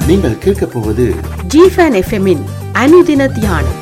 நீங்கள் கேட்கப் போவது ஜிஃபன் எஃப்எம்மின் அனுதின தியானம்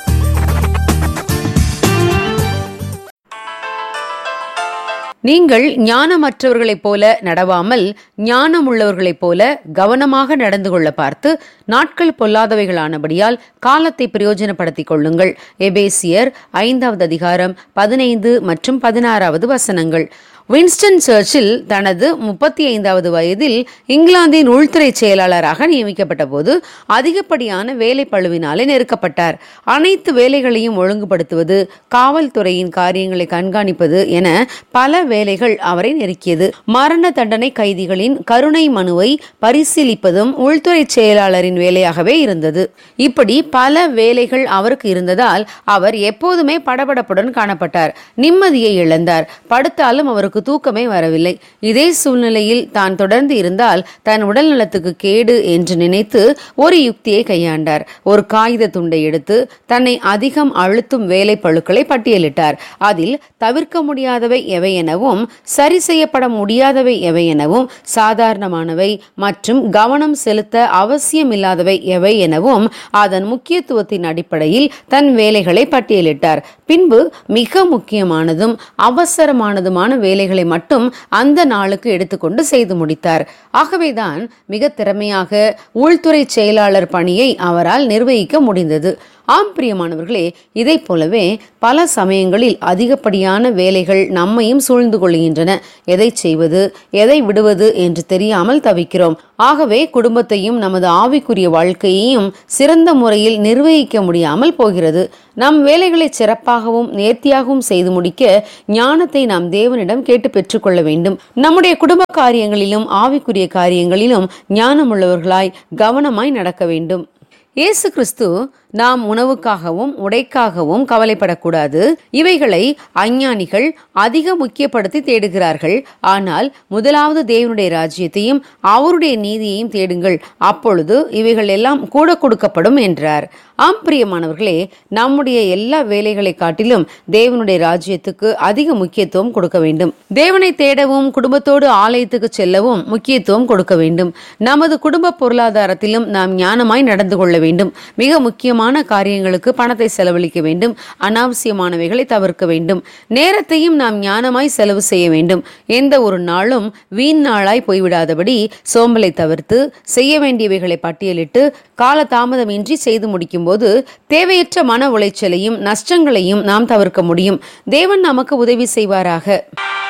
நீங்கள் ஞானமற்றவர்களைப் போல நடவாமல் ஞானமுள்ளவர்களைப் போல கவனமாக நடந்து கொள்ள பார்த்து நாட்கள் பொல்லாதவைகளானபடியால் காலத்தை பிரயோஜனப்படுத்திக் கொள்ளுங்கள் எபேசியர் ஐந்தாவது அதிகாரம் பதினைந்து மற்றும் பதினாறாவது வசனங்கள் வின்ஸ்டன் சர்ச்சில் தனது முப்பத்தி ஐந்தாவது வயதில் இங்கிலாந்தின் உள்துறை செயலாளராக நியமிக்கப்பட்ட போது அதிகப்படியான வேலை பழுவினாலே நெருக்கப்பட்டார் அனைத்து வேலைகளையும் ஒழுங்குபடுத்துவது காவல்துறையின் காரியங்களை கண்காணிப்பது என பல வேலைகள் அவரை நெருக்கியது மரண தண்டனை கைதிகளின் கருணை மனுவை பரிசீலிப்பதும் உள்துறை செயலாளரின் வேலையாகவே இருந்தது இப்படி பல வேலைகள் அவருக்கு இருந்ததால் அவர் எப்போதுமே படபடப்புடன் காணப்பட்டார் நிம்மதியை இழந்தார் படுத்தாலும் அவருக்கு தூக்கமே வரவில்லை இதே சூழ்நிலையில் தான் தொடர்ந்து இருந்தால் தன் உடல் நலத்துக்கு கேடு என்று நினைத்து ஒரு யுக்தியை கையாண்டார் ஒரு காகித துண்டை எடுத்து தன்னை அதிகம் அழுத்தும் வேலை பழுக்களை பட்டியலிட்டார் அதில் தவிர்க்க முடியாதவை எவை எனவும் சரி செய்யப்பட முடியாதவை எவை எனவும் சாதாரணமானவை மற்றும் கவனம் செலுத்த அவசியமில்லாதவை எவை எனவும் அதன் முக்கியத்துவத்தின் அடிப்படையில் தன் வேலைகளை பட்டியலிட்டார் பின்பு மிக முக்கியமானதும் அவசரமானதுமான வேலைகளை மட்டும் அந்த நாளுக்கு எடுத்துக்கொண்டு செய்து முடித்தார் ஆகவேதான் மிக திறமையாக உள்துறை செயலாளர் பணியை அவரால் நிர்வகிக்க முடிந்தது ஆம் பிரியமானவர்களே இதைப் போலவே பல சமயங்களில் அதிகப்படியான வேலைகள் நம்மையும் சூழ்ந்து கொள்கின்றன எதை செய்வது எதை விடுவது என்று தெரியாமல் தவிக்கிறோம் ஆகவே குடும்பத்தையும் நமது ஆவிக்குரிய வாழ்க்கையையும் சிறந்த முறையில் நிர்வகிக்க முடியாமல் போகிறது நம் வேலைகளை சிறப்பாகவும் நேர்த்தியாகவும் செய்து முடிக்க ஞானத்தை நாம் தேவனிடம் கேட்டு பெற்றுக்கொள்ள வேண்டும் நம்முடைய குடும்ப காரியங்களிலும் ஆவிக்குரிய காரியங்களிலும் ஞானமுள்ளவர்களாய் கவனமாய் நடக்க வேண்டும் இயேசு கிறிஸ்து நாம் உணவுக்காகவும் உடைக்காகவும் கவலைப்படக்கூடாது இவைகளை அஞ்ஞானிகள் அதிக முக்கியப்படுத்தி தேடுகிறார்கள் ஆனால் முதலாவது தேவனுடைய ராஜ்யத்தையும் அவருடைய நீதியையும் தேடுங்கள் அப்பொழுது இவைகள் எல்லாம் கூட கொடுக்கப்படும் என்றார் ஆம் பிரியமானவர்களே நம்முடைய எல்லா வேலைகளை காட்டிலும் தேவனுடைய ராஜ்யத்துக்கு அதிக முக்கியத்துவம் கொடுக்க வேண்டும் தேவனை தேடவும் குடும்பத்தோடு ஆலயத்துக்கு செல்லவும் முக்கியத்துவம் கொடுக்க வேண்டும் நமது குடும்ப பொருளாதாரத்திலும் நாம் ஞானமாய் நடந்து கொள்ள வேண்டும் மிக முக்கியமான காரியங்களுக்கு பணத்தை செலவழிக்க வேண்டும் அனாவசியமானவைகளை தவிர்க்க வேண்டும் நேரத்தையும் நாம் ஞானமாய் செலவு செய்ய வேண்டும் எந்த ஒரு நாளும் வீண் நாளாய் போய்விடாதபடி சோம்பலை தவிர்த்து செய்ய வேண்டியவைகளை பட்டியலிட்டு கால தாமதமின்றி செய்து முடிக்கும்போது தேவையற்ற மன உளைச்சலையும் நஷ்டங்களையும் நாம் தவிர்க்க முடியும் தேவன் நமக்கு உதவி செய்வாராக